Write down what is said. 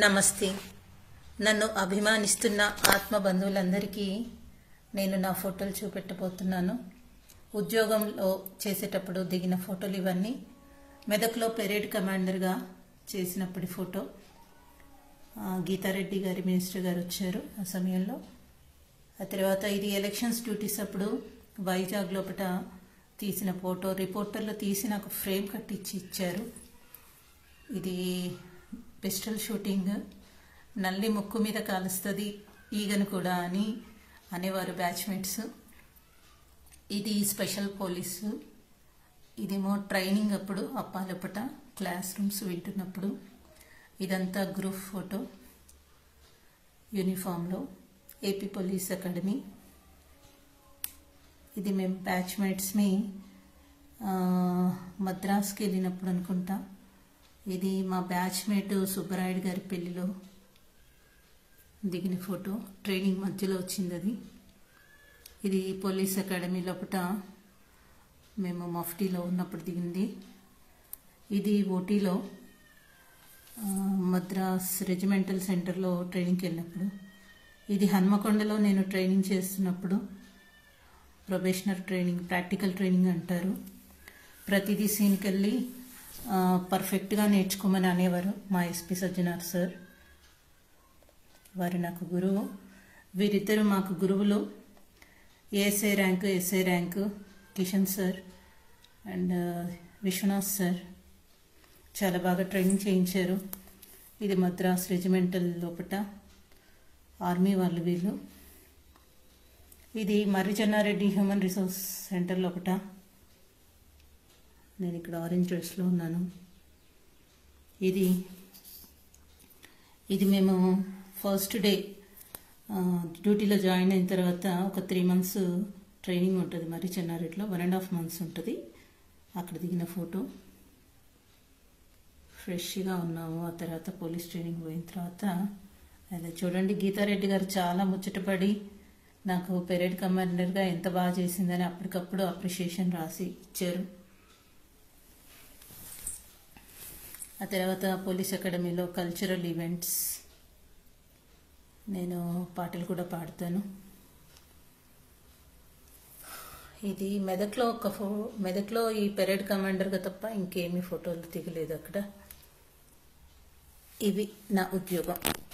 నమస్తే నన్ను అభిమానిస్తున్న ఆత్మ బంధువులందరికీ నేను నా ఫోటోలు చూపెట్టబోతున్నాను ఉద్యోగంలో చేసేటప్పుడు దిగిన ఫోటోలు ఇవన్నీ మెదక్లో పెరేడ్ కమాండర్గా చేసినప్పటి ఫోటో ఆ, గీతారెడ్డి గారి మినిస్టర్ గారు వచ్చారు ఆ సమయంలో ఆ తర్వాత ఇది ఎలక్షన్స్ డ్యూటీస్ అప్పుడు వైజాగ్ లోపల తీసిన ఫోటో రిపోర్టర్లు తీసి నాకు ఫ్రేమ్ కట్టించి ఇచ్చారు ఇది పిస్టల్ షూటింగ్ నల్లి ముక్కు మీద కాలుస్తుంది ఈగను కూడా అని అనేవారు బ్యాచ్మేట్స్ ఇది స్పెషల్ పోలీసు ఇదేమో ట్రైనింగ్ అప్పుడు అప్పాలపట క్లాస్ రూమ్స్ వింటున్నప్పుడు ఇదంతా గ్రూప్ ఫోటో యూనిఫామ్లో ఏపీ పోలీస్ అకాడమీ ఇది మేము బ్యాచ్మేట్స్ని మద్రాస్కి వెళ్ళినప్పుడు అనుకుంటా ఇది మా బ్యాచ్మేట్ సుబ్బరాయుడు గారి పెళ్లిలో దిగిన ఫోటో ట్రైనింగ్ మధ్యలో వచ్చింది అది ఇది పోలీస్ అకాడమీ లోపల మేము మఫ్టీలో ఉన్నప్పుడు దిగింది ఇది ఓటీలో ఆ, మద్రాస్ రెజిమెంటల్ సెంటర్లో ట్రైనింగ్కి వెళ్ళినప్పుడు ఇది హన్మకొండలో నేను ట్రైనింగ్ చేస్తున్నప్పుడు ప్రొబేషనర్ ట్రైనింగ్ ప్రాక్టికల్ ట్రైనింగ్ అంటారు ప్రతిదీ సీన్కి వెళ్ళి ఆ, పర్ఫెక్ట్గా నేర్చుకోమని అనేవారు మా ఎస్పీ సజ్జనార్ సార్ వారు నాకు గురువు వీరిద్దరు మాకు గురువులు ASI rank SI rank Kishan sir and Vishwanath sir చాలా బాగా ట్రైనింగ్ చేయించారు ఇది మద్రాస్ రెజిమెంటల్ లోపట ఆర్మీ వాళ్ళు వీళ్ళు ఇది Marri Chennareddy human resource centre లోపట నేను ఇక్కడ ఆరెంజ్ డ్రెస్లో ఉన్నాను ఇది ఇది మేము ఫస్ట్ డే ఆ, డ్యూటీలో జాయిన్ అయిన తర్వాత ఒక త్రీ మంత్స్ ట్రైనింగ్ ఉంటుంది మరి చెన్నారెడ్డిలో వన్ అండ్ హాఫ్ మంత్స్ ఉంటుంది అక్కడ దిగిన ఫోటో ఫ్రెష్గా ఉన్నాము ఆ తర్వాత పోలీస్ ట్రైనింగ్ పోయిన తర్వాత అలా చూడండి గీతారెడ్డి గారు చాలా ముచ్చటపడి నాకు పెరేడ్ కమాండర్గా ఎంత బాగా చేసిందని అప్పటికప్పుడు అప్రిషియేషన్ రాసి ఇచ్చారు ఆ తర్వాత పోలీస్ అకాడమీలో కల్చరల్ ఈవెంట్స్ నేను పాటలు కూడా పాడతాను ఇది మెదక్లో ఒక ఫో మెదక్లో ఈ పెరేడ్ కమాండర్గా తప్ప ఇంకేమీ ఫోటోలు దిగలేదు అక్కడ ఇవి నా ఉద్యోగం